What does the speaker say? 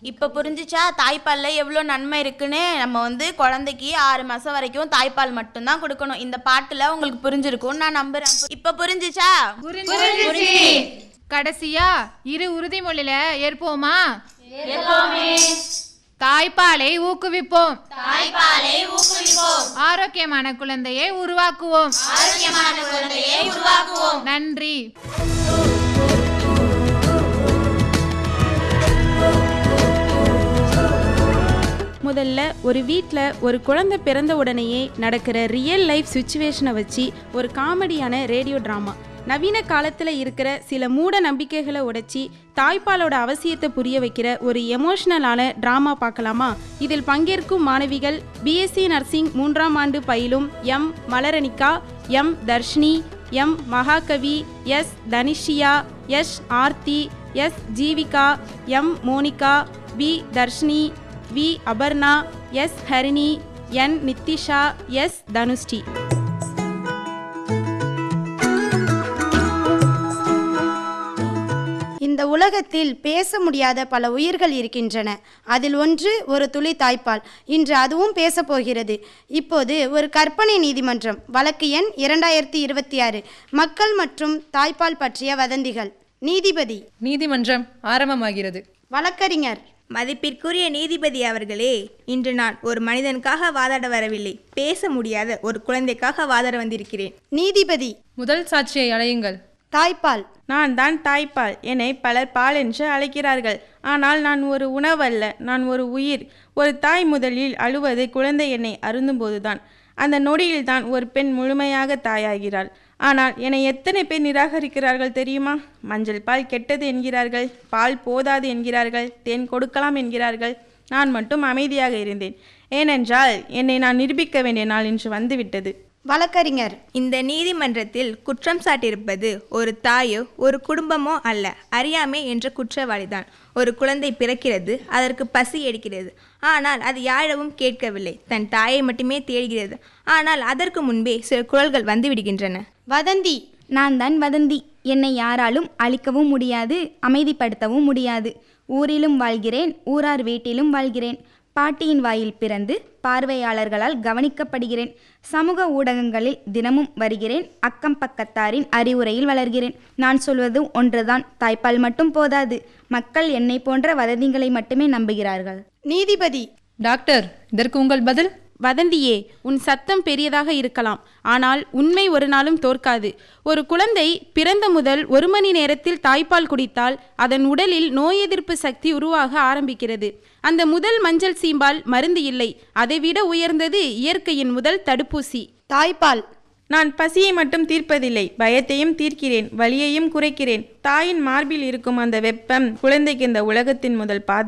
இப்போ புரிஞ்சுச்சா தாய்ப்பால்ல எவ்வளோ நன்மை இருக்குன்னு நம்ம வந்து குழந்தைக்கு ஆறு மாதம் வரைக்கும் தாய்ப்பால் மட்டும்தான் கொடுக்கணும் இந்த பாட்டில் உங்களுக்கு புரிஞ்சிருக்கும்னு நான் நம்புறேன் இப்போ புரிஞ்சுச்சா கடைசியா இரு உறுதிமொழியில ஏற்போமா தாய்ப்பாலை ஊக்குவிப்போம் தாய்ப்பாலை ஊக்குவிப்போம் ஆரோக்கியமான குழந்தையை உருவாக்குவோம் ஆரோக்கியமான குழந்தையை உருவாக்குவோம் நன்றி முதல்ல ஒரு வீட்டில் ஒரு குழந்தை பிறந்த உடனேயே நடக்கிற ரியல் லைஃப் சுச்சுவேஷனை வச்சு ஒரு காமெடியான ரேடியோ ட்ராமா நவீன காலத்தில் இருக்கிற சில மூட நம்பிக்கைகளை உடைச்சி தாய்ப்பாலோட அவசியத்தை புரிய வைக்கிற ஒரு எமோஷ்னலான ட்ராமா பார்க்கலாமா இதில் பங்கேற்கும் மாணவிகள் பிஎஸ்சி நர்சிங் மூன்றாம் ஆண்டு பயிலும் M Malaranika M Dharshini M Mahakavi S Thanishiya S Aarthi S Jeevika M Monika P Dharshini V Aparna S Harini N Nithisha S Thanushti இந்த உலகத்தில் பேச முடியாத பல உயிர்கள் இருக்கின்றன அதில் ஒன்று ஒரு துளி தாய்ப்பால் இன்று அதுவும் பேசப் போகிறது இப்போது ஒரு கற்பனை நீதிமன்றம் வழக்கு எண் இரண்டாயிரத்தி இருபத்தி ஆறு மக்கள் மற்றும் தாய்ப்பால் பற்றிய வதந்திகள் நீதிபதி நீதிமன்றம் ஆரம்பமாகிறது வழக்கறிஞர் மதிப்பிற்குரிய நீதிபதி அவர்களே இன்று நான் ஒரு மனிதனுக்காக வாதாட வரவில்லை பேச முடியாத ஒரு குழந்தைக்காக வாதாட வந்திருக்கிறேன் நீதிபதி முதல் சாட்சியை அழையுங்கள் தாய்ப்பால் நான் தான் தாய்ப்பால் என்னை பலர் பால் என்று அழைக்கிறார்கள் ஆனால் நான் ஒரு உணவல்ல நான் ஒரு உயிர் ஒரு தாய் முதலில் அழுவது குழந்தை என்னை அருந்தும்போதுதான் அந்த நொடியில்தான் ஒரு பெண் முழுமையாக தாயாகிறாள் ஆனால் என்னை எத்தனை பேர் நிராகரிக்கிறார்கள் தெரியுமா மஞ்சள் பால் கெட்டது என்கிறார்கள் பால் போதாது என்கிறார்கள் தேன் கொடுக்கலாம் என்கிறார்கள் நான் மட்டும் அமைதியாக இருந்தேன் ஏனென்றால் என்னை நான் நிரூபிக்க வேண்டிய நாள் இன்று வந்துவிட்டது வழக்கறிஞர் இந்த நீதிமன்றத்தில் குற்றம் சாட்டியிருப்பது ஒரு தாயோ ஒரு குடும்பமோ அல்ல அறியாமை என்ற குற்றவாளிதான் ஒரு குழந்தை பிறக்கிறது அதற்கு பசி எடுக்கிறது ஆனால் அது யாழவும் கேட்கவில்லை தன் தாயை மட்டுமே தேடுகிறது ஆனால் அதற்கு முன்பே சில குரல்கள் வந்து விடுகின்றன வதந்தி நான் தான் வதந்தி என்னை யாராலும் அழிக்கவும் முடியாது அமைதிப்படுத்தவும் முடியாது ஊரிலும் வாழ்கிறேன் ஊரார் வீட்டிலும் வாழ்கிறேன் பாட்டியின் வாயில் பிறந்து பார்வையாளர்களால் கவனிக்கப்படுகிறேன் சமூக ஊடகங்களில் தினமும் வருகிறேன் அக்கம் பக்கத்தாரின் அறிவுரையில் வளர்கிறேன் நான் சொல்வது ஒன்றுதான் தாய்ப்பால் மட்டும் போதாது மக்கள் என்னை போன்ற வதந்திகளை மட்டுமே நம்புகிறார்கள் நீதிபதி டாக்டர் இதற்கு உங்கள் பதில் வதந்தியே உன் சத்தம் பெரியதாக இருக்கலாம் ஆனால் உண்மை ஒரு நாளும் தோற்காது ஒரு குழந்தை பிறந்த முதல் ஒரு மணி நேரத்தில் தாய்ப்பால் குடித்தால் அதன் உடலில் நோய் எதிர்ப்பு சக்தி உருவாக ஆரம்பிக்கிறது அந்த முதல் மஞ்சள் சீம்பால் மருந்து இல்லை அதைவிட உயர்ந்தது இயற்கையின் முதல் தடுப்பூசி தாய்ப்பால் நான் பசியை மட்டும் தீர்ப்பதில்லை பயத்தையும் தீர்க்கிறேன் வலியையும் குறைக்கிறேன் தாயின் மார்பில் இருக்கும் அந்த வெப்பம் குழந்தைக்கு இந்த உலகத்தின் முதல் பாதை